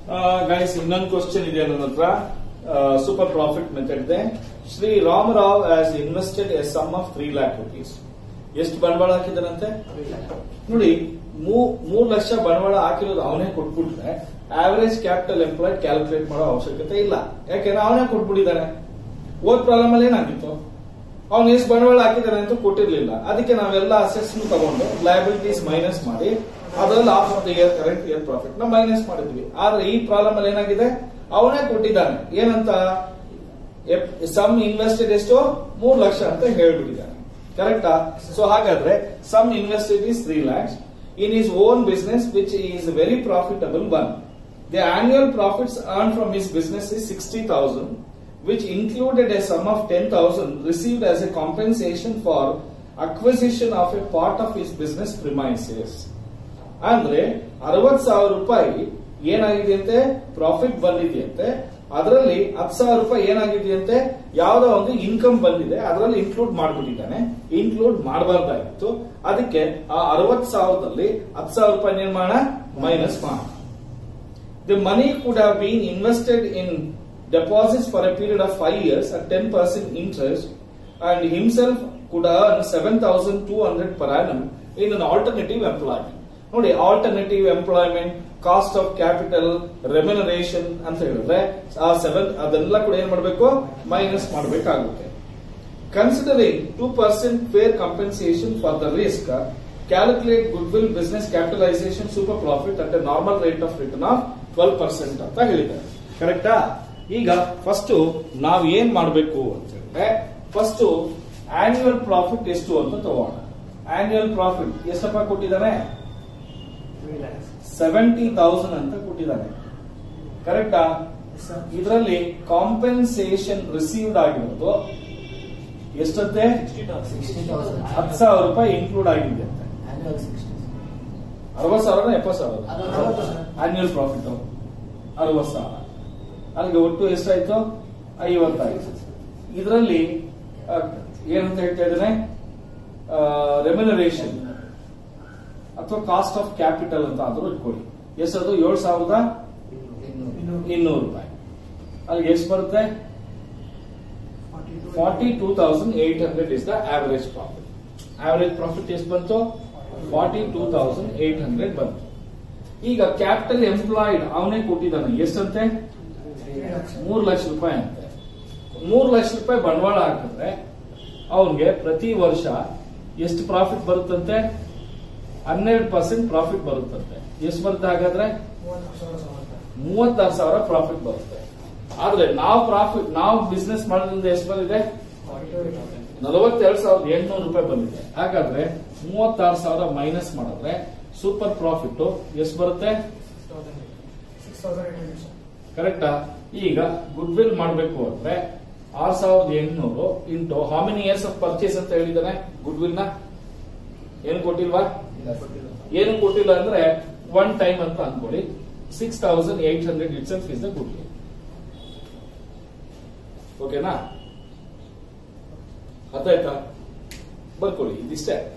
Guys ಇನ್ನೊಂದು question ಇದೆ ನನ್ನ ಹತ್ರ ಸೂಪರ್ ಪ್ರಾಫಿಟ್ ಮೆಥಡ್ ಇದೆ Shri Ramarao as invested a sum of three lakh rupees ಎಷ್ಟು ಬಂಡವಾಳ ಹಾಕಿದಾರಂತೆ ನೋಡಿ ಮೂ- ಮೂರ್ ಲಕ್ಷ ಬಂಡವಾಳ ಹಾಕಿರೋದು ಅವನೇ ಕೊಟ್ಬಿಟ್ರೆ ಆವರೇಜ್ ಕ್ಯಾಪಿಟಲ್ ಎಂಪ್ಲಾಯ್ಡ್ ಕ್ಯಾಲ್ಕುಲೇಟ್ ಮಾಡೋ ಅವಶ್ಯಕತೆ ಇಲ್ಲ ಯಾಕೆಂದ್ರೆ ಅವನೇ ಕೊಟ್ಬಿಟ್ಟಿದ್ದಾನೆ ಓದ್ ಪ್ರಾಬ್ಲಮ್ ಅಲ್ಲಿ ಏನಾಗಿತ್ತು ಅವ್ನು ಎಷ್ಟು ಬಂಡವಾಳ ಹಾಕಿದ್ದಾನೆ ಅಂತ ಕೊಟ್ಟಿರ್ಲಿಲ್ಲ ಅದಕ್ಕೆ ನಾವೆಲ್ಲ ಅಸೆಟ್ಸ್ ತಗೊಂಡು ಲಯಬಿಲಿಟೀಸ್ ಮೈನಸ್ ಮಾಡಿ ಅದರಲ್ಲಿ of of the year current year profit ನ ಮೈನಸ್ ಮಾಡಿದ್ವಿ ಆದ್ರೆ ಈ ಪ್ರಾಬ್ಲಮ್ ಅಲ್ಲಿ ಏನಾಗಿದೆ ಅವನೇ ಕೊಟ್ಟಿದ್ದಾನೆ ಏನಂತ ಸಮ್ ಇನ್ವೆಸ್ಟೆಡ್ ಎಷ್ಟು ಮೂರ್ ಲಕ್ಷ ಅಂತ ಹೇಳ್ಬಿಟ್ಟಿದ್ದಾನೆ ಕರೆಕ್ಟಾ ಸೊ ಹಾಗಾದ್ರೆ sum invested is three lakhs in his own business which is very profitable on the annual profits earn from his business is sixty thousand which included a sum of 10,000 received as a compensation for acquisition of a part of his business premises. ಅಂದ್ರೆ ಅರವತ್ ಸಾವಿರ ರೂಪಾಯಿ ಏನಾಗಿದೆಯಂತೆ profit ಬಂದಿದೆಯಂತೆ ಅದರಲ್ಲಿ ಹತ್ತು ಸಾವಿರ ರೂಪಾಯಿ ಏನಾಗಿದೆಯಂತೆ ಯಾವ್ದೋ ಒಂದು ಇನ್ಕಮ್ ಬಂದಿದೆ ಅದರಲ್ಲಿ ಇನ್ಕ್ಲೂಡ್ ಮಾಡ್ಬಿಟ್ಟಿದ್ದಾನೆ ಇನ್ಕ್ಲೂಡ್ ಮಾಡಬಾರ್ದಾಗಿತ್ತು ಅದಕ್ಕೆ ಆ ಅರವತ್ ಸಾವಿರದಲ್ಲಿ ಹತ್ತು ಸಾವಿರ ರೂಪಾಯಿ ನಿರ್ಮಾಣ ಮೈನಸ್ ಮಾಡ The money could have been invested in deposits for a period of five years at 10% interest and himself could earn 7,200 per annum in an alternative employment. ನೋಡಿ alternative employment cost of capital remuneration ಅಂತ ಹೇಳಿದ್ರೆ ಆ seven ಅದೆಲ್ಲ ಕೂಡ ಏನ್ ಮಾಡಬೇಕು minus ಮಾಡಬೇಕಾಗುತ್ತೆ considering two percent fair compensation for the risk calculate goodwill business capitalisation super profit at normal rate of return of twelve percent ಅಂತ ಹೇಳಿದ್ದಾರೆ ಕರೆಕ್ಟಾ ಈಗ ಫಸ್ಟ್ ನಾವ್ ಏನ್ ಮಾಡಬೇಕು ಅಂತ ಹೇಳಿದ್ರೆ ಫಸ್ಟ್ ಆನ್ಯುವಲ್ ಪ್ರಾಫಿಟ್ ಎಷ್ಟು ಅಂತ ತಗೋಣ ಆನ್ಯುವಲ್ ಪ್ರಾಫಿಟ್ ಎಷ್ಟಪ್ಪ ಕೊಟ್ಟಿದ್ದಾನೆ ಸೆವೆಂಟಿ ತೌಸಂಡ್ ಅಂತ ಕೊಟ್ಟಿದ್ದಾನೆ ಕರೆಕ್ಟಾ ಇದರಲ್ಲಿ ಕಾಂಪೆನ್ಸೇಷನ್ ರಿಸೀವ್ಡ್ ಆಗಿರೋದು ಎಷ್ಟಂತೆ ಹತ್ತು ಸಾವಿರ ರೂಪಾಯಿ ಇನ್ಕ್ಲೂಡ್ ಆಗಿದೆ ಅಂತೆ ಅರವತ್ ಸಾವಿರ ಎಪ್ಪತ್ ಸಾವಿರ ಆನ್ಯುವಲ್ ಪ್ರಾಫಿಟ್ ಅರವತ್ ಸಾವಿರ ಅಲ್ಲಿಗೆ ಒಟ್ಟು ಎಷ್ಟಾಯ್ತು ಐವತ್ತಾಯ್ತು ಇದರಲ್ಲಿ ಏನಂತ ಹೇಳ್ತಾ ಇದ್ದಾನೆ ರೆಮ್ಯುನರೇಷನ್ ಅಥವಾ ಕಾಸ್ಟ್ ಆಫ್ ಕ್ಯಾಪಿಟಲ್ ಅಂತ ಆದ್ರೂ ಇಟ್ಕೊಳ್ಳಿ ಎಷ್ಟದು ಏಳು ಸಾವಿರದ ಇನ್ನೂರು ರೂಪಾಯಿ ಅಲ್ಲಿಗೆ ಎಷ್ಟು ಬರುತ್ತೆ forty two thousand eight hundred is the average profit average profit ಎಷ್ಟು ಬಂತು forty two thousand eight hundred ಬಂತು ಈಗ ಕ್ಯಾಪಿಟಲ್ ಎಂಪ್ಲಾಯ್ಡ್ ಅವನೇ ಕೊಟ್ಟಿದ್ದಾನೆ ಎಷ್ಟಂತೆ ಮೂರು ಲಕ್ಷ ರೂಪಾಯಿ ಅಂತೆ ಮೂರು ಲಕ್ಷ ರೂಪಾಯಿ ಬಂಡವಾಳ ಹಾಕಿದ್ರೆ ಅವನ್ಗೆ ಪ್ರತಿ ವರ್ಷ ಎಷ್ಟು ಪ್ರಾಫಿಟ್ ಬರುತ್ತಂತೆ ಹನ್ನೆರಡು ಪರ್ಸೆಂಟ್ ಪ್ರಾಫಿಟ್ ಬರುತ್ತಂತೆ ಎಷ್ಟು ಬರುತ್ತೆ ಹಾಗಾದ್ರೆ ಮೂವತ್ತಾರು ಸಾವಿರ ಪ್ರಾಫಿಟ್ ಬರುತ್ತೆ ಆದ್ರೆ ನಾವು ಪ್ರಾಫಿಟ್ ನಾವು ಬಿಸ್ನೆಸ್ ಮಾಡೋದ್ರಿಂದ ಎಷ್ಟು ಬಂದಿದೆ ನಲವತ್ತೆರಡು ಸಾವಿರದ ಎಂಟುನೂರು ರೂಪಾಯಿ ಬಂದಿದೆ ಹಾಗಾದ್ರೆ ಮೂವತ್ತಾರು ಸಾವಿರ ಮೈನಸ್ ಮಾಡಿದ್ರೆ ಸೂಪರ್ ಪ್ರಾಫಿಟ್ ಎಷ್ಟು ಬರುತ್ತೆ ಕರೆಕ್ಟಾ ಈಗ ಗುಡ್ ವಿಲ್ ಮಾಡಬೇಕು ಅಂದ್ರೆ ಆರ್ ಸಾವಿರದ ಎಂಟುನೂರು ಇಂಟು ಹಾ ಮೆನಿ ಇಯರ್ಸ್ ಆಫ್ ಪರ್ಚೇಸ್ ಅಂತ ಹೇಳಿದಾನೆ ಗುಡ್ ವಿಲ್ ನ ಏನ್ ಕೊಟ್ಟಿಲ್ವಾ ಏನು ಕೊಟ್ಟಿಲ್ಲ ಅಂದ್ರೆ ಒನ್ ಟೈಮ್ ಅಂತ ಅನ್ಕೊಳ್ಳಿ six thousand eight hundred itself is the goodwill ಓಕೆನಾ ಅರ್ಥ ಆಯ್ತಾ ಬರ್ಕೊಳ್ಳಿ ಇದಿಷ್ಟೇ